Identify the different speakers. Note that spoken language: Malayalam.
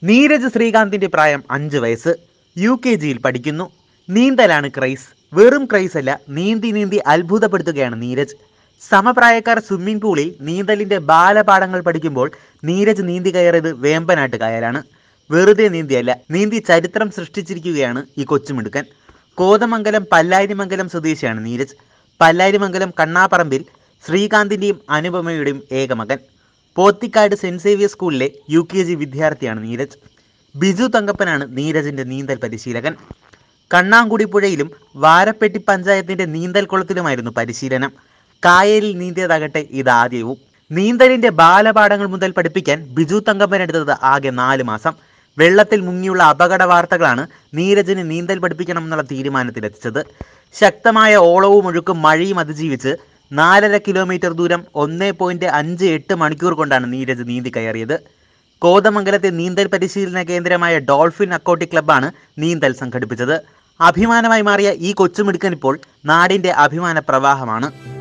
Speaker 1: നീരജ് ശ്രീകാന്തിന്റെ പ്രായം അഞ്ച് വയസ്സ് യു കെ ജിയിൽ പഠിക്കുന്നു നീന്തലാണ് ക്രൈസ് വെറും ക്രൈസ് അല്ല നീന്തി നീന്തി അത്ഭുതപ്പെടുത്തുകയാണ് നീരജ് സമപ്രായക്കാർ സ്വിമ്മിംഗ് പൂളിൽ നീന്തലിന്റെ ബാലപാഠങ്ങൾ പഠിക്കുമ്പോൾ നീരജ് നീന്തി കയറിയത് വേമ്പനാട്ട് കായലാണ് വെറുതെ നീന്തിയല്ല നീന്തി ചരിത്രം സൃഷ്ടിച്ചിരിക്കുകയാണ് ഈ കൊച്ചുമിടുക്കൻ കോതമംഗലം പല്ലാരിമംഗലം സ്വദേശിയാണ് നീരജ് പല്ലാരിമംഗലം കണ്ണാപ്പറമ്പിൽ ശ്രീകാന്തിന്റെയും അനുപമയുടെയും ഏകമകൻ പോത്തിക്കാട് സെന്റ് സേവിയർ സ്കൂളിലെ യു കെ ജി വിദ്യാർത്ഥിയാണ് നീരജ് ബിജു തങ്കപ്പനാണ് നീരജിന്റെ നീന്തൽ പരിശീലകൻ കണ്ണാങ്കുടി പുഴയിലും വാരപ്പെട്ടി പഞ്ചായത്തിന്റെ നീന്തൽ കുളത്തിലുമായിരുന്നു പരിശീലനം കായലിൽ നീന്തിയതാകട്ടെ ഇതാദ്യവും നീന്തലിന്റെ ബാലപാഠങ്ങൾ മുതൽ പഠിപ്പിക്കാൻ ബിജു തങ്കപ്പൻ എടുത്തത് ആകെ നാല് മാസം വെള്ളത്തിൽ മുങ്ങിയുള്ള അപകട വാർത്തകളാണ് നീരജിന് നീന്തൽ പഠിപ്പിക്കണം എന്നുള്ള തീരുമാനത്തിലെത്തിച്ചത് ശക്തമായ ഓളവും ഒഴുക്കും മഴയും അതിജീവിച്ച് നാലര കിലോമീറ്റർ ദൂരം ഒന്നേ പോയിന്റ് അഞ്ച് എട്ട് മണിക്കൂർ കൊണ്ടാണ് നീരജ് നീന്തി കയറിയത് കോതമംഗലത്തെ നീന്തൽ പരിശീലന കേന്ദ്രമായ ഡോൾഫിൻ അക്കോട്ടിക് ക്ലബ്ബാണ് നീന്തൽ സംഘടിപ്പിച്ചത് അഭിമാനമായി മാറിയ ഈ കൊച്ചുമിടുക്കൻ ഇപ്പോൾ നാടിന്റെ അഭിമാന പ്രവാഹമാണ്